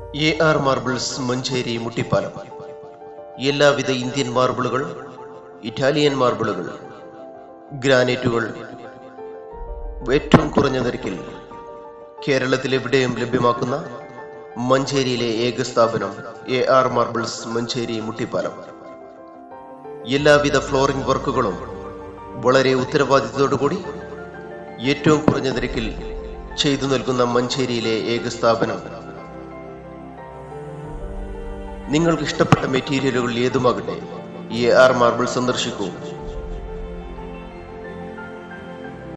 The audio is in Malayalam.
A R marbles Manjeri Muttippalam എല്ലാവിധ ഇന്ത്യൻ മാർബിളുകൾ ഇറ്റാലിയൻ മാർബിളുകൾ ഗ്രാനൈറ്റുകൾ ഏറ്റവും കുറഞ്ഞ നിരക്കിൽ കേരളത്തിൽ എവിടെയും ലഭ്യമാക്കുന്ന മഞ്ചേരിയിലെ ഏക സ്ഥാപനം A R marbles Manjeri Muttippalam എല്ലാവിധ ഫ്ലോറിംഗ് വർക്കുകളും വളരെ ഉത്തരവാദിത്തത്തോടുകൂടി ഏറ്റവും കുറഞ്ഞ നിരക്കിൽ ചെയ്തു നൽകുന്ന മഞ്ചേരിയിലെ ഏക സ്ഥാപനം നിങ്ങൾക്ക് ഇഷ്ടപ്പെട്ട മെറ്റീരിയലുകൾ ഏതുമാകട്ടെ എ ആർ മാർബിൾ സന്ദർശിക്കൂ